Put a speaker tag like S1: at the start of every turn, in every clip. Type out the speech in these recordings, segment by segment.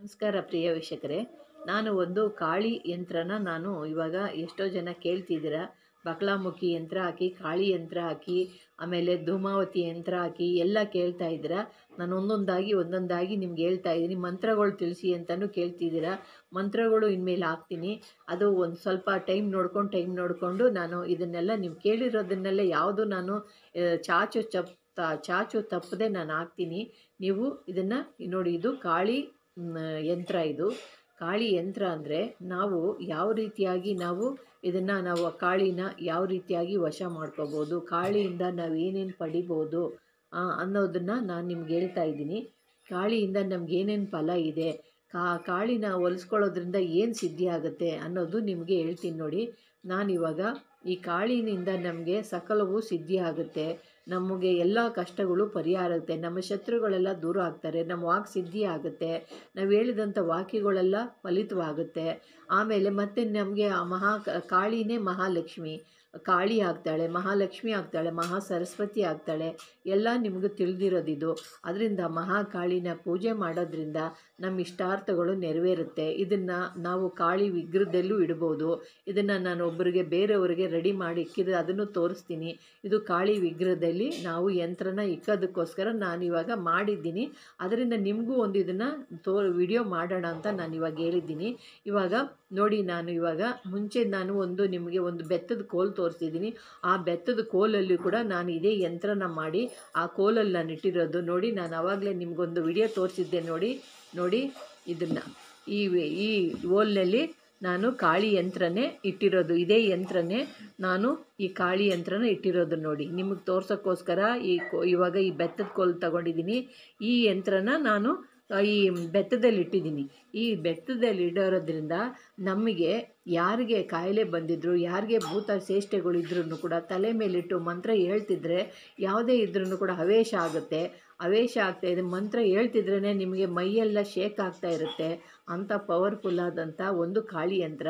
S1: ನಮಸ್ಕಾರ ಪ್ರಿಯ ವೀಕ್ಷಕರೇ ನಾನು ಒಂದು ಕಾಳಿ ಯಂತ್ರನ ನಾನು ಇವಾಗ ಎಷ್ಟೋ ಜನ ಕೇಳ್ತಿದ್ದೀರಾ ಬಕ್ಲಾಮುಖಿ ಯಂತ್ರ ಹಾಕಿ ಕಾಳಿ ಯಂತ್ರ ಹಾಕಿ ಆಮೇಲೆ ಧೂಮಾವತಿ ಯಂತ್ರ ಹಾಕಿ ಎಲ್ಲ ಕೇಳ್ತಾ ಇದ್ದೀರಾ ನಾನು ಒಂದೊಂದಾಗಿ ಒಂದೊಂದಾಗಿ ನಿಮ್ಗೆ ಹೇಳ್ತಾ ಇದ್ದೀನಿ ಮಂತ್ರಗಳು ತಿಳಿಸಿ ಅಂತಲೂ ಕೇಳ್ತಿದ್ದೀರಾ ಮಂತ್ರಗಳು ಇನ್ಮೇಲೆ ಹಾಕ್ತೀನಿ ಅದು ಒಂದು ಸ್ವಲ್ಪ ಟೈಮ್ ನೋಡ್ಕೊಂಡು ಟೈಮ್ ನೋಡಿಕೊಂಡು ನಾನು ಇದನ್ನೆಲ್ಲ ನೀವು ಕೇಳಿರೋದನ್ನೆಲ್ಲ ಯಾವುದು ನಾನು ಆ, ಚಾಚು ಚಪ್ ತ- ಚಾಚು ತಪ್ಪದೆ ನಾನು ಹಾಕ್ತೀನಿ ನೀವು ಇದನ್ನು ನೋಡಿ ಇದು ಕಾಳಿ ಮ್, ಯಂತ್ರ ಇದು ಕಾಳಿ ಯಂತ್ರ ಅಂದರೆ ನಾವು ಯಾವ ರೀತಿಯಾಗಿ ನಾವು ಇದನ್ನು ನಾವು ಆ ಕಾಳಿನ ಯಾವ ರೀತಿಯಾಗಿ ವಶ ಮಾಡ್ಕೋಬೋದು ಕಾಳಿಯಿಂದ ನಾವು ಏನೇನು ಪಡಿಬೋದು ಆ, ಅನ್ನೋದನ್ನು ನಾನು ನಿಮ್ಗೆ ಹೇಳ್ತಾ ಇದ್ದೀನಿ ಕಾಳಿಯಿಂದ ನಮ್ಗೆ ಏನೇನು ಫಲ ಇದೆ ಕಾ ಕಾಳಿನ ಹೊಲಿಸ್ಕೊಳ್ಳೋದ್ರಿಂದ ಏನು ಸಿದ್ಧಿ ಆಗುತ್ತೆ ಅನ್ನೋದು ನಿಮಗೆ ಹೇಳ್ತೀನಿ ನೋಡಿ ನಾನಿವಾಗ ಈ ಕಾಳಿನಿಂದ ನಮಗೆ ಸಕಲವೂ ಸಿದ್ಧಿ ಆಗುತ್ತೆ ನಮಗೆ ಎಲ್ಲ ಕಷ್ಟಗಳು ಪರಿಹಾರ ಆಗುತ್ತೆ ನಮ್ಮ ಶತ್ರುಗಳೆಲ್ಲ ದೂರ ಆಗ್ತಾರೆ ನಮ್ಮ ವಾಕ್ ಸಿದ್ಧಿ ಆಗುತ್ತೆ ನಾವು ಹೇಳಿದಂಥ ವಾಕ್ಯಗಳೆಲ್ಲ ಫಲಿತವಾಗುತ್ತೆ ಆಮೇಲೆ ಮತ್ತೆ ನಮಗೆ ಆ ಮಹಾ ಕಾಳಿನೇ ಮಹಾಲಕ್ಷ್ಮಿ ಕಾಳಿ ಆಗ್ತಾಳೆ ಮಹಾಲಕ್ಷ್ಮಿ ಆಗ್ತಾಳೆ ಮಹಾ ಸರಸ್ವತಿ ಆಗ್ತಾಳೆ ಎಲ್ಲ ನಿಮಗೂ ತಿಳಿದಿರೋದಿದು ಅದರಿಂದ ಮಹಾಕಾಳಿನ ಪೂಜೆ ಮಾಡೋದ್ರಿಂದ ನಮ್ಮ ಇಷ್ಟಾರ್ಥಗಳು ನೆರವೇರುತ್ತೆ ಇದನ್ನು ನಾವು ಕಾಳಿ ವಿಗ್ರಹದಲ್ಲೂ ಇಡ್ಬೋದು ಇದನ್ನು ನಾನು ಒಬ್ಬರಿಗೆ ಬೇರೆಯವರಿಗೆ ರೆಡಿ ಮಾಡಿ ಇಕ್ಕಿದ್ರೆ ಅದನ್ನು ತೋರಿಸ್ತೀನಿ ಇದು ಕಾಳಿ ವಿಗ್ರಹದಲ್ಲಿ ನಾವು ಯಂತ್ರನ ಇಕ್ಕೋದಕ್ಕೋಸ್ಕರ ನಾನು ಇವಾಗ ಮಾಡಿದ್ದೀನಿ ಅದರಿಂದ ನಿಮಗೂ ಒಂದು ಇದನ್ನು ತೋ ವಿಡಿಯೋ ಮಾಡೋಣ ಅಂತ ನಾನು ಇವಾಗ ಹೇಳಿದ್ದೀನಿ ಇವಾಗ ನೋಡಿ ನಾನು ಇವಾಗ ಮುಂಚೆ ನಾನು ಒಂದು ನಿಮಗೆ ಒಂದು ಬೆತ್ತದ ಕೋಲ್ ತೋರಿಸಿದ್ದೀನಿ ಆ ಬೆತ್ತದ ಕೋಲಲ್ಲಿ ಕೂಡ ನಾನು ಇದೇ ಯಂತ್ರನ ಮಾಡಿ ಆ ಕೋಲಲ್ಲಿ ನಾನು ಇಟ್ಟಿರೋದು ನೋಡಿ ನಾನು ಆವಾಗಲೇ ನಿಮಗೊಂದು ವಿಡಿಯೋ ತೋರಿಸಿದ್ದೆ ನೋಡಿ ನೋಡಿ ಇದನ್ನು ಈ ವೆ- ಈ ಓಲ್ನಲ್ಲಿ ನಾನು ಕಾಳಿ ಯಂತ್ರನೇ ಇಟ್ಟಿರೋದು ಇದೇ ಯಂತ್ರನೇ ನಾನು ಈ ಕಾಳಿ ಯಂತ್ರನ ಇಟ್ಟಿರೋದು ನೋಡಿ ನಿಮಗೆ ತೋರ್ಸೋಕ್ಕೋಸ್ಕರ ಈ ಕೋ ಇವಾಗ ಈ ಬೆತ್ತದ ಕೋಲ್ ತಗೊಂಡಿದ್ದೀನಿ ಈ ಯಂತ್ರನ ನಾನು ಆ, ಈ ಬೆತ್ತದಲ್ಲಿ ಇಟ್ಟಿದ್ದೀನಿ ಈ ಬೆತ್ತದಲ್ಲಿ ಇಡೋದ್ರಿಂದ ನಮಗೆ ಯಾರಿಗೆ ಕಾಯಿಲೆ ಬಂದಿದ್ರು ಯಾರಿಗೆ ಭೂತ ಚೇಷ್ಟೆಗಳಿದ್ರೂ ಕೂಡ ತಲೆ ಮೇಲಿಟ್ಟು ಮಂತ್ರ ಹೇಳ್ತಿದ್ರೆ ಯಾವುದೇ ಇದ್ರೂ ಕೂಡ ಹವೇಶ ಆಗುತ್ತೆ ಹವೇಶ ಆಗ್ತಾ ಇದೆ ಮಂತ್ರ ಹೇಳ್ತಿದ್ರೇ ನಿಮಗೆ ಮೈಯೆಲ್ಲ ಶೇಕ್ ಆಗ್ತಾ ಇರುತ್ತೆ ಅಂಥ ಪವರ್ಫುಲ್ ಆದಂಥ ಒಂದು ಕಾಳಿ ಯಂತ್ರ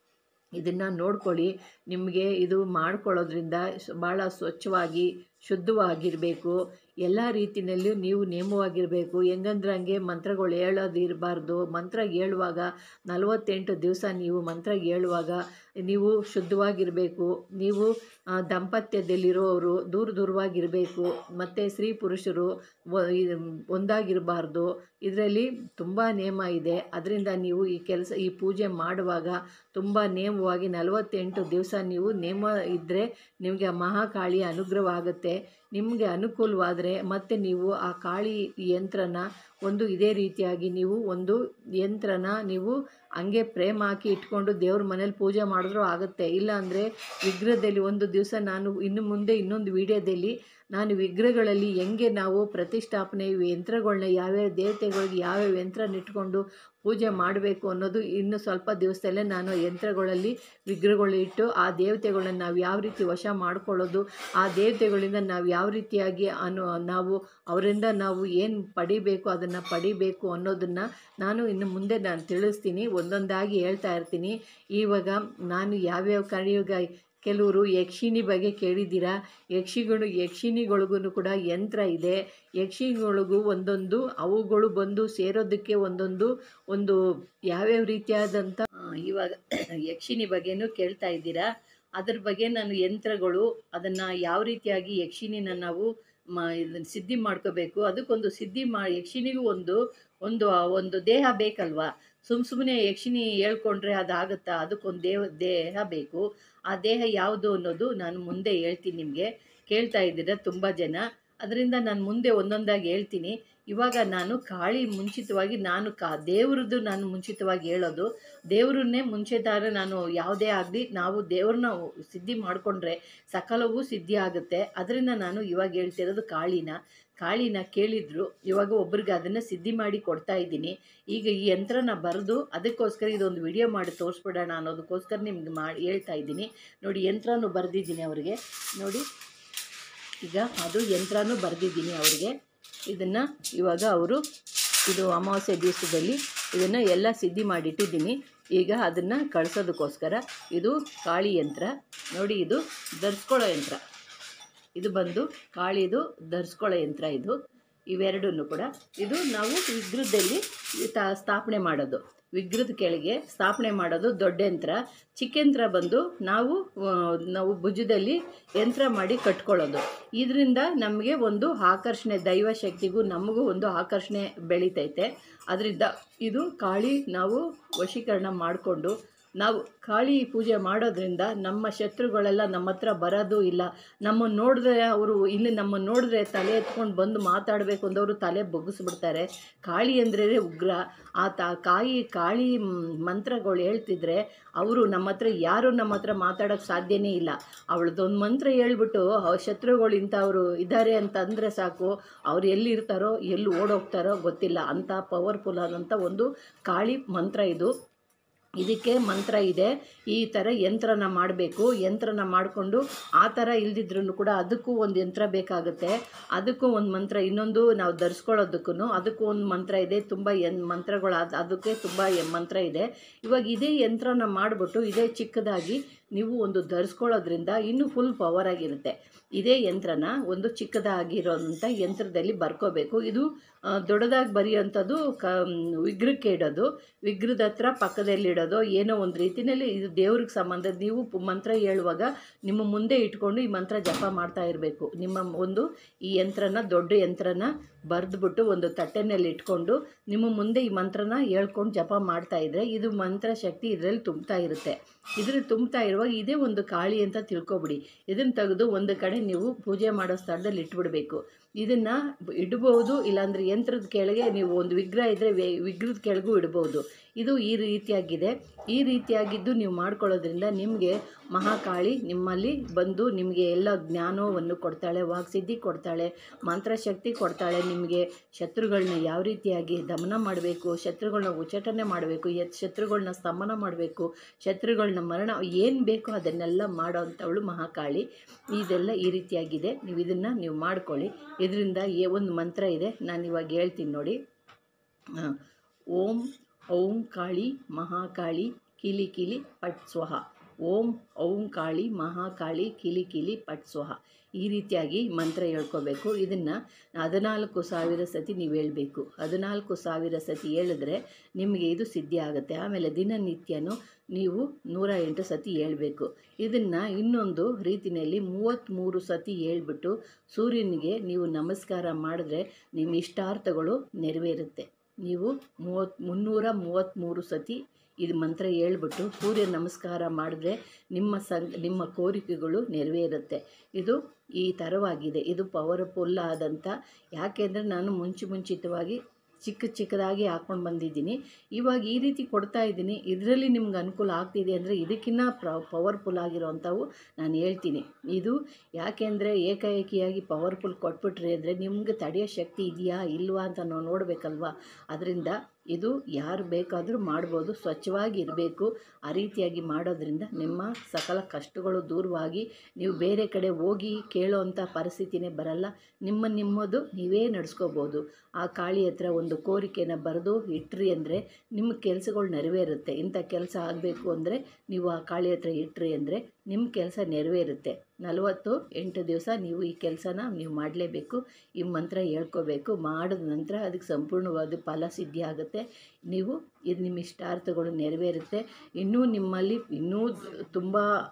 S1: ಇದನ್ನು ನೋಡ್ಕೊಳ್ಳಿ ನಿಮಗೆ ಇದು ಮಾಡ್ಕೊಳ್ಳೋದ್ರಿಂದ ಸ್- ಭಾಳ ಸ್ವಚ್ಛವಾಗಿ ಶುದ್ಧವಾಗಿರಬೇಕು ಎಲ್ಲ ರೀತಿಯಲ್ಲೂ ನೀವು ನೇಮವಾಗಿರಬೇಕು ಹೆಂಗಂದ್ರೆ ಹಂಗೆ ಮಂತ್ರಗಳು ಹೇಳೋದು ಇರಬಾರ್ದು ಮಂತ್ರ ಹೇಳುವಾಗ ನಲವತ್ತೆಂಟು ದಿವಸ ನೀವು ಮಂತ್ರ ಹೇಳುವಾಗ ನೀವು ಶುದ್ಧವಾಗಿರಬೇಕು ನೀವು ಆ, ದಂಪತ್ಯದಲ್ಲಿರೋರು ದೂರ ದೂರವಾಗಿರಬೇಕು ಮತ್ತು ಸ್ತ್ರೀ ಪುರುಷರು ಒ- ಇದ್- ಒಂದಾಗಿರಬಾರ್ದು ಇದರಲ್ಲಿ ತುಂಬ ನೇಮ ಇದೆ ಅದರಿಂದ ನೀವು ಈ ಕೆಲಸ ಈ ಪೂಜೆ ಮಾಡುವಾಗ ತುಂಬ ನೇಮವಾಗಿ ನಲವತ್ತೆಂಟು ದಿವಸ ನೀವು ನೇಮ ಇದ್ದರೆ ನಿಮಗೆ ಆ ಮಹಾಕಾಳಿಯ ಅನುಗ್ರಹ ಆಗುತ್ತೆ ನಿಮಗೆ ಅನುಕೂಲವಾದರೆ ಮತ್ತೆ ನೀವು ಆ ಕಾಳಿ ಯಂತ್ರನ ಒಂದು ಇದೇ ರೀತಿಯಾಗಿ ನೀವು ಒಂದು ಯಂತ್ರನ ನೀವು ಹಂಗೆ ಪ್ರೇಮ್ ಹಾಕಿ ಇಟ್ಕೊಂಡು ದೇವ್ರ ಮನೇಲಿ ಪೂಜೆ ಮಾಡಿದ್ರೂ ಆಗುತ್ತೆ ಇಲ್ಲಾಂದರೆ ವಿಗ್ರಹದಲ್ಲಿ ಒಂದು ದಿವಸ ನಾನು ಇನ್ನು ಮುಂದೆ ಇನ್ನೊಂದು ವಿಡಿಯೋದಲ್ಲಿ ನಾನು ವಿಗ್ರಹಗಳಲ್ಲಿ ಹೆಂಗೆ ನಾವು ಪ್ರತಿಷ್ಠಾಪನೆ ಇವು ಯಂತ್ರಗಳನ್ನ ಯಾವ್ಯಾವ ದೇವತೆಗಳಿಗೆ ಯಾವ್ಯಾವ ಯಂತ್ರನ ಇಟ್ಕೊಂಡು ಪೂಜೆ ಮಾಡಬೇಕು ಅನ್ನೋದು ಇನ್ನು ಸ್ವಲ್ಪ ದಿವಸದಲ್ಲೇ ನಾನು ಯಂತ್ರಗಳಲ್ಲಿ ವಿಗ್ರಹಗಳು ಇಟ್ಟು ಆ ದೇವತೆಗಳನ್ನ ನಾವು ಯಾವ ರೀತಿ ವಶ ಮಾಡ್ಕೊಳ್ಳೋದು ಆ ದೇವತೆಗಳಿಂದ ನಾವು ಯಾವ ರೀತಿಯಾಗಿ ಅನು ನಾವು ಅವರಿಂದ ನಾವು ಏನು ಪಡಿಬೇಕು ಅದನ್ನು ಪಡಿಬೇಕು ಅನ್ನೋದನ್ನು ನಾನು ಇನ್ನು ಮುಂದೆ ನಾನು ತಿಳಿಸ್ತೀನಿ ಒಂದೊಂದಾಗಿ ಹೇಳ್ತಾ ಇರ್ತೀನಿ ಇವಾಗ ನಾನು ಯಾವ್ಯಾವ ಕಲಿಯುಗ ಕೆಲವರು ಯಕ್ಷಿಣಿ ಬಗ್ಗೆ ಕೇಳಿದ್ದೀರಾ ಯಕ್ಷಿಗಳು ಯಕ್ಷಿಣಿಗಳಿಗೂ ಕೂಡ ಯಂತ್ರ ಇದೆ ಯಕ್ಷಿಗಳಿಗೂ ಒಂದೊಂದು ಅವುಗಳು ಬಂದು ಸೇರೋದಕ್ಕೆ ಒಂದೊಂದು ಒಂದು ಯಾವ್ಯಾವ ರೀತಿಯಾದಂಥ ಆ, ಇವಾಗ ಯಕ್ಷಿಣಿ ಬಗ್ಗೆನೂ ಕೇಳ್ತಾ ಇದ್ದೀರಾ ಅದ್ರ ಬಗ್ಗೆ ನಾನು ಯಂತ್ರಗಳು ಅದನ್ನು ಯಾವ ರೀತಿಯಾಗಿ ಯಕ್ಷಿಣಿನ ನಾವು ಮ ಇದನ್ನ ಸಿದ್ಧಿ ಮಾಡ್ಕೋಬೇಕು ಅದಕ್ಕೊಂದು ಸಿದ್ಧಿ ಮಾ ಯಕ್ಷಿಣಿಗೂ ಒಂದು ಒಂದು ಒಂದು ದೇಹ ಬೇಕಲ್ವಾ ಸುಮ್ಮ ಸುಮ್ಮನೆ ಯಕ್ಷಿಣಿ ಹೇಳ್ಕೊಂಡ್ರೆ ಅದಾಗುತ್ತಾ ಅದಕ್ಕೊಂದು ದೇಹ ದೇಹ ಬೇಕು ಆ ದೇಹ ಯಾವುದು ಅನ್ನೋದು ನಾನು ಮುಂದೆ ಹೇಳ್ತೀನಿ ನಿಮಗೆ ಕೇಳ್ತಾ ಇದ್ದೀರ ತುಂಬ ಜನ ಅದರಿಂದ ನಾನು ಮುಂದೆ ಒಂದೊಂದಾಗಿ ಹೇಳ್ತೀನಿ ಇವಾಗ ನಾನು ಕಾಳಿ ಮುಂಚಿತವಾಗಿ ನಾನು ಕಾ ದೇವ್ರದ್ದು ನಾನು ಮುಂಚಿತವಾಗಿ ಹೇಳೋದು ದೇವ್ರನ್ನೇ ಮುಂಚೆದಾರ ನಾನು ಯಾವುದೇ ಆಗಲಿ ನಾವು ದೇವ್ರನ್ನ ಸಿದ್ಧಿ ಮಾಡಿಕೊಂಡ್ರೆ ಸಕಲವೂ ಸಿದ್ಧಿ ಆಗುತ್ತೆ ಅದರಿಂದ ನಾನು ಇವಾಗ ಹೇಳ್ತಿರೋದು ಕಾಳಿನ ಕಾಳಿನ ಕೇಳಿದ್ರು ಇವಾಗ ಒಬ್ರಿಗೆ ಅದನ್ನು ಸಿದ್ಧಿ ಮಾಡಿ ಕೊಡ್ತಾ ಇದ್ದೀನಿ ಈಗ ಈ ಯಂತ್ರನ ಬರೆದು ಅದಕ್ಕೋಸ್ಕರ ಇದೊಂದು ವಿಡಿಯೋ ಮಾಡಿ ತೋರಿಸ್ಬಿಡೋಣ ಅನ್ನೋದಕ್ಕೋಸ್ಕರ ನಿಮ್ಗೆ ಮಾಡಿ ಹೇಳ್ತಾ ಇದ್ದೀನಿ ನೋಡಿ ಯಂತ್ರನೂ ಬರೆದಿದ್ದೀನಿ ಅವರಿಗೆ ನೋಡಿ ಈಗ ಅದು ಯಂತ್ರನೂ ಬರೆದಿದ್ದೀನಿ ಅವರಿಗೆ ಇದನ್ನು ಇವಾಗ ಅವರು ಇದು ಅಮಾವಾಸ್ಯೆ ದಿವಸದಲ್ಲಿ ಇದನ್ನು ಎಲ್ಲ ಸಿದ್ಧಿ ಮಾಡಿಟ್ಟಿದ್ದೀನಿ ಈಗ ಅದನ್ನು ಕಳಿಸೋದಕ್ಕೋಸ್ಕರ ಇದು ಕಾಳಿ ಯಂತ್ರ ನೋಡಿ ಇದು ಧರಿಸ್ಕೊಳ್ಳೋ ಯಂತ್ರ ಇದು ಬಂದು ಕಾಳಿದು ಧರಿಸ್ಕೊಳ್ಳೋ ಯಂತ್ರ ಇದು ಇವೆರಡನ್ನು ಕೂಡ ಇದು ನಾವು ವಿಗ್ರಹದಲ್ಲಿ ತ ಸ್ಥಾಪನೆ ಮಾಡೋದು ವಿಗ್ರಹದ ಕೆಳಗೆ ಸ್ಥಾಪನೆ ಮಾಡೋದು ದೊಡ್ಡ ಯಂತ್ರ ಚಿಕ್ಕ ಯಂತ್ರ ಬಂದು ನಾವು ಆ, ನಾವು ಭುಜದಲ್ಲಿ ಯಂತ್ರ ಮಾಡಿ ಕಟ್ಕೊಳ್ಳೋದು ಇದರಿಂದ ನಮಗೆ ಒಂದು ಆಕರ್ಷಣೆ ದೈವ ಶಕ್ತಿಗೂ ನಮಗೂ ಒಂದು ಆಕರ್ಷಣೆ ಬೆಳೀತೈತೆ ಅದರಿಂದ ಇದು ಕಾಳಿ ನಾವು ವಶೀಕರಣ ಮಾಡಿಕೊಂಡು ನಾವು ಕಾಳಿ ಪೂಜೆ ಮಾಡೋದ್ರಿಂದ ನಮ್ಮ ಶತ್ರುಗಳೆಲ್ಲ ನಮ್ಮ ಹತ್ರ ಬರೋದು ಇಲ್ಲ ನಮ್ಮನ್ನು ನೋಡಿದ್ರೆ ಅವರು ಇಲ್ಲಿ ನಮ್ಮನ್ನು ನೋಡಿದ್ರೆ ತಲೆ ಎತ್ಕೊಂಡು ಬಂದು ಮಾತಾಡಬೇಕು ಅಂದವರು ತಲೆ ಬೊಗ್ಗಿಸ್ಬಿಡ್ತಾರೆ ಕಾಳಿ ಅಂದ್ರೆ ಉಗ್ರ ಆ ತ ಕಾಯಿ ಕಾಳಿ ಮ್, ಮಂತ್ರಗಳು ಹೇಳ್ತಿದ್ರೆ ಅವರು ನಮ್ಮ ಹತ್ರ ಯಾರು ನಮ್ಮ ಹತ್ರ ಮಾತಾಡೋಕ್ಕೆ ಸಾಧ್ಯನೇ ಇಲ್ಲ ಅವಳದೊಂದು ಮಂತ್ರ ಹೇಳ್ಬಿಟ್ಟು ಅವ್ರ ಶತ್ರುಗಳು ಇಂಥವ್ರು ಇದ್ದಾರೆ ಅಂತ ಅಂದರೆ ಸಾಕು ಅವ್ರು ಎಲ್ಲಿರ್ತಾರೋ ಎಲ್ಲಿ ಓಡೋಗ್ತಾರೋ ಗೊತ್ತಿಲ್ಲ ಅಂಥ ಪವರ್ಫುಲ್ ಆದಂಥ ಒಂದು ಕಾಳಿ ಮಂತ್ರ ಇದು ಇದಕ್ಕೆ ಮಂತ್ರ ಇದೆ ಈ ಥರ ಯಂತ್ರನ ಮಾಡಬೇಕು ಯಂತ್ರನ ಮಾಡಿಕೊಂಡು ಆ ಥರ ಇಲ್ದಿದ್ರೂ ಕೂಡ ಅದಕ್ಕೂ ಒಂದು ಯಂತ್ರ ಬೇಕಾಗುತ್ತೆ ಅದಕ್ಕೂ ಒಂದು ಮಂತ್ರ ಇನ್ನೊಂದು ನಾವು ಧರಿಸ್ಕೊಳ್ಳೋದಕ್ಕೂ ಅದಕ್ಕೂ ಒಂದು ಮಂತ್ರ ಇದೆ ತುಂಬ ಎನ್ ಮಂತ್ರಗಳು ಅದು ಅದಕ್ಕೆ ತುಂಬ ಎ- ಮಂತ್ರ ಇದೆ ಇವಾಗ ಇದೇ ಯಂತ್ರನ ಮಾಡಿಬಿಟ್ಟು ಇದೇ ಚಿಕ್ಕದಾಗಿ ನೀವು ಒಂದು ಧರಿಸ್ಕೊಳ್ಳೋದ್ರಿಂದ ಇನ್ನೂ ಫುಲ್ ಪವರ್ ಆಗಿರುತ್ತೆ ಇದೇ ಯಂತ್ರನ ಒಂದು ಚಿಕ್ಕದಾಗಿರೋಂಥ ಯಂತ್ರದಲ್ಲಿ ಬರ್ಕೋಬೇಕು ಇದು ಆ, ದೊಡ್ಡದಾಗಿ ಬರೆಯೋಂಥದ್ದು ಕ ವಿಗ್ರಹಕ್ಕೆ ಇಡೋದು ವಿಗ್ರಹದ ಹತ್ರ ಪಕ್ಕದಲ್ಲಿಡೋದು ಏನೋ ಒಂದು ರೀತಿಯಲ್ಲಿ ಇದು ದೇವ್ರಿಗೆ ಸಂಬಂಧ ನೀವು ಪು- ಮಂತ್ರ ಹೇಳುವಾಗ ನಿಮ್ಮ ಮುಂದೆ ಇಟ್ಕೊಂಡು ಈ ಮಂತ್ರ ಜಪ ಮಾಡ್ತಾ ಇರಬೇಕು ನಿಮ್ಮ ಒಂದು ಈ ಯಂತ್ರನ ದೊಡ್ಡ ಯಂತ್ರನ ಬರೆದ್ಬಿಟ್ಟು ಒಂದು ತಟ್ಟೆನಲ್ಲಿ ಇಟ್ಕೊಂಡು ನಿಮ್ಮ ಮುಂದೆ ಈ ಮಂತ್ರನ ಹೇಳ್ಕೊಂಡು ಜಪ ಮಾಡ್ತಾ ಇದ್ರೆ ಇದು ಮಂತ್ರ ಶಕ್ತಿ ಇದರಲ್ಲಿ ತುಂಬ್ತಾ ಇರುತ್ತೆ ಇದ್ರಲ್ಲಿ ತುಂಬ್ತಾ ಇರುವಾಗ ಇದೇ ಒಂದು ಕಾಳಿ ಅಂತ ತಿಳ್ಕೊಬಿಡಿ ಇದನ್ನು ತೆಗೆದು ಒಂದು ಕಡೆ ನೀವು ಪೂಜೆ ಮಾಡೋ ಸ್ಥಳದಲ್ಲಿ ಇಟ್ಬಿಡಬೇಕು ಇದನ್ನು ಇಡ್ಬೋದು ಇಲ್ಲಾಂದ್ರೆ ಯಂತ್ರದ ಕೆಳಗೆ ನೀವು ಒಂದು ವಿಗ್ರಹ ಇದ್ದರೆ ವಿಗ್ರಹದ ಕೆಳಗೂ ಇಡ್ಬೋದು ಇದು ಈ ರೀತಿಯಾಗಿದೆ ಈ ರೀತಿಯಾಗಿದ್ದು ನೀವು ಮಾಡ್ಕೊಳ್ಳೋದ್ರಿಂದ ನಿಮಗೆ ಮಹಾಕಾಳಿ ನಿಮ್ಮಲ್ಲಿ ಬಂದು ನಿಮಗೆ ಎಲ್ಲ ಜ್ಞಾನವನ್ನು ಕೊಡ್ತಾಳೆ ವಾಕ್ಸಿದ್ಧಿ ಕೊಡ್ತಾಳೆ ಮಂತ್ರಶಕ್ತಿ ಕೊಡ್ತಾಳೆ ನಿಮಗೆ ಶತ್ರುಗಳನ್ನ ಯಾವ ರೀತಿಯಾಗಿ ದಮನ ಮಾಡಬೇಕು ಶತ್ರುಗಳನ್ನ ಉಚ್ಚಾಟನೆ ಮಾಡಬೇಕು ಎತ್ ಶತ್ರುಗಳನ್ನ ಸ್ತಮನ ಮಾಡಬೇಕು ಶತ್ರುಗಳನ್ನ ಮರಣ ಏನು ಬೇಕೋ ಅದನ್ನೆಲ್ಲ ಮಾಡೋ ಅಂಥವಳು ಮಹಾಕಾಳಿ ಇದೆಲ್ಲ ಈ ರೀತಿಯಾಗಿದೆ ನೀವು ಇದನ್ನು ನೀವು ಮಾಡ್ಕೊಳ್ಳಿ ಇದರಿಂದ ಏ ಒಂದು ಮಂತ್ರ ಇದೆ ನಾನು ಇವಾಗ ಹೇಳ್ತೀನಿ ನೋಡಿ ಆ, ಓಂ ಔಂ ಕಾಳಿ ಮಹಾಕಾಳಿ ಕಿಲಿ ಕಿಲಿ ಪಟ್ ಸ್ವಹ ಓಂ ಔಂ ಕಾಳಿ ಮಹಾಕಾಳಿ ಕಿಲಿ ಕಿಲಿ ಪಟ್ ಸ್ವಹ ಈ ರೀತಿಯಾಗಿ ಮಂತ್ರ ಹೇಳ್ಕೋಬೇಕು ಇದನ್ನು ಹದಿನಾಲ್ಕು ಸಾವಿರ ಸತಿ ನೀವು ಹೇಳಬೇಕು ಹದಿನಾಲ್ಕು ಸಾವಿರ ಸತಿ ಹೇಳಿದ್ರೆ ನಿಮಗೆ ಇದು ಸಿದ್ಧಿ ಆಗುತ್ತೆ ಆಮೇಲೆ ದಿನನಿತ್ಯನೂ ನೀವು ನೂರ ಎಂಟು ಸತಿ ಹೇಳ್ಬೇಕು ಇದನ್ನು ಇನ್ನೊಂದು ರೀತಿಯಲ್ಲಿ ಮೂವತ್ತ್ಮೂರು ಸತಿ ಹೇಳ್ಬಿಟ್ಟು ಸೂರ್ಯನಿಗೆ ನೀವು ನಮಸ್ಕಾರ ಮಾಡಿದ್ರೆ ನಿಮ್ಮ ಇಷ್ಟಾರ್ಥಗಳು ನೆರವೇರುತ್ತೆ ನೀವು ಮೂವತ್ತು ಮುನ್ನೂರ ಮೂವತ್ತ್ಮೂರು ಸತಿ ಇದು ಮಂತ್ರ ಹೇಳ್ಬಿಟ್ಟು ಸೂರ್ಯ ನಮಸ್ಕಾರ ಮಾಡಿದ್ರೆ ನಿಮ್ಮ ಸಂ ನಿಮ್ಮ ಕೋರಿಕೆಗಳು ನೆರವೇರುತ್ತೆ ಇದು ಈ ಥರವಾಗಿದೆ ಇದು ಪವರ್ಫುಲ್ ಆದಂಥ ಯಾಕೆಂದರೆ ನಾನು ಮುಂಚೆ ಮುಂಚಿತವಾಗಿ ಚಿಕ್ಕ ಚಿಕ್ಕದಾಗಿ ಹಾಕ್ಕೊಂಡು ಬಂದಿದ್ದೀನಿ ಇವಾಗ ಈ ರೀತಿ ಕೊಡ್ತಾ ಇದ್ದೀನಿ ಇದರಲ್ಲಿ ನಿಮ್ಗೆ ಅನುಕೂಲ ಆಗ್ತಿದೆ ಅಂದರೆ ಇದಕ್ಕಿಂತ ಪ್ರ ಪವರ್ಫುಲ್ ಆಗಿರೋವಂಥವು ನಾನು ಹೇಳ್ತೀನಿ ಇದು ಯಾಕೆಂದರೆ ಏಕಾಏಕಿಯಾಗಿ ಪವರ್ಫುಲ್ ಕೊಟ್ಬಿಟ್ರಿ ಅಂದರೆ ನಿಮ್ಗೆ ತಡೆಯೋ ಶಕ್ತಿ ಇದೆಯಾ ಇಲ್ವಾ ಅಂತ ನಾವು ನೋಡಬೇಕಲ್ವಾ ಅದರಿಂದ ಇದು ಯಾರು ಬೇಕಾದರೂ ಮಾಡ್ಬೋದು ಸ್ವಚ್ಛವಾಗಿ ಇರಬೇಕು ಆ ರೀತಿಯಾಗಿ ಮಾಡೋದ್ರಿಂದ ನಿಮ್ಮ ಸಕಲ ಕಷ್ಟಗಳು ದೂರವಾಗಿ ನೀವು ಬೇರೆ ಕಡೆ ಹೋಗಿ ಕೇಳೋವಂಥ ಪರಿಸ್ಥಿತಿನೇ ಬರಲ್ಲ ನಿಮ್ಮ ನಿಮ್ಮದು ನೀವೇ ನಡೆಸ್ಕೋಬೋದು ಆ ಕಾಳಿ ಹತ್ರ ಒಂದು ಕೋರಿಕೆನ ಬರೆದು ಇಟ್ರಿ ಅಂದರೆ ನಿಮ್ಮ ಕೆಲಸಗಳು ನೆರವೇರುತ್ತೆ ಇಂಥ ಕೆಲಸ ಆಗಬೇಕು ಅಂದರೆ ನೀವು ಆ ಕಾಳಿ ಹತ್ರ ಇಟ್ರಿ ಅಂದರೆ ನಿಮ್ಮ ಕೆಲಸ ನೆರವೇರುತ್ತೆ ನಲವತ್ತು ಎಂಟು ದಿವಸ ನೀವು ಈ ಕೆಲಸನ ನೀವು ಮಾಡಲೇಬೇಕು ಈ ಮಂತ್ರ ಹೇಳ್ಕೋಬೇಕು ಮಾಡಿದ ನಂತರ ಅದಕ್ಕೆ ಸಂಪೂರ್ಣವಾದ ಫಲ ಸಿದ್ಧಿ ಆಗುತ್ತೆ ನೀವು ಇದು ನಿಮ್ಮ ಇಷ್ಟಾರ್ಥಗಳು ನೆರವೇರುತ್ತೆ ಇನ್ನೂ ನಿಮ್ಮಲ್ಲಿ ಇನ್ನೂ ತುಂಬ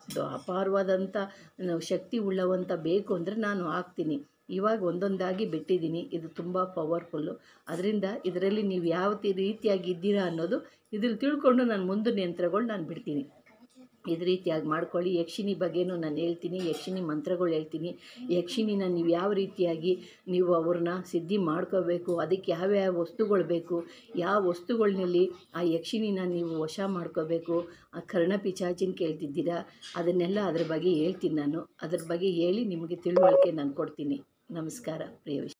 S1: ಅಪಾರವಾದಂಥ ಶಕ್ತಿ ಉಳ್ಳವಂಥ ಬೇಕು ಅಂದರೆ ನಾನು ಹಾಕ್ತೀನಿ ಇವಾಗ ಒಂದೊಂದಾಗಿ ಬಿಟ್ಟಿದ್ದೀನಿ ಇದು ತುಂಬ ಪವರ್ಫುಲ್ಲು ಅದರಿಂದ ಇದರಲ್ಲಿ ನೀವು ಯಾವ ತಿ- ರೀತಿಯಾಗಿ ಇದ್ದೀರಾ ಅನ್ನೋದು ಇದ್ರಲ್ಲಿ ತಿಳ್ಕೊಂಡು ನಾನು ಮುಂದಿನ ಯಂತ್ರಗಳು ನಾನು ಬಿಡ್ತೀನಿ ಇದು ರೀತಿಯಾಗಿ ಮಾಡ್ಕೊಳ್ಳಿ ಯಕ್ಷಿಣಿ ಬಗ್ಗೆನೂ ನಾನು ಹೇಳ್ತೀನಿ ಯಕ್ಷಿಣಿ ಮಂತ್ರಗಳು ಹೇಳ್ತೀನಿ ಯಕ್ಷಿಣಿನ ನೀವು ಯಾವ ರೀತಿಯಾಗಿ ನೀವು ಅವ್ರನ್ನ ಸಿದ್ಧಿ ಮಾಡ್ಕೋಬೇಕು ಅದಕ್ಕೆ ಯಾವ್ಯಾವ ವಸ್ತುಗಳು ಬೇಕು ಯಾವ ವಸ್ತುಗಳನ್ನಲ್ಲಿ ಆ ಯಕ್ಷಿಣಿನ ನೀವು ವಶ ಮಾಡ್ಕೋಬೇಕು ಆ ಕರ್ಣ ಪಿಚಾಚಿನ ಕೇಳ್ತಿದ್ದೀರಾ ಅದನ್ನೆಲ್ಲ ಅದ್ರ ಬಗ್ಗೆ ಹೇಳ್ತೀನಿ ನಾನು ಅದ್ರ ಬಗ್ಗೆ ಹೇಳಿ ನಿಮಗೆ ತಿಳುವಳಿಕೆ ನಾನು ಕೊಡ್ತೀನಿ ನಮಸ್ಕಾರ ಪ್ರಿಯ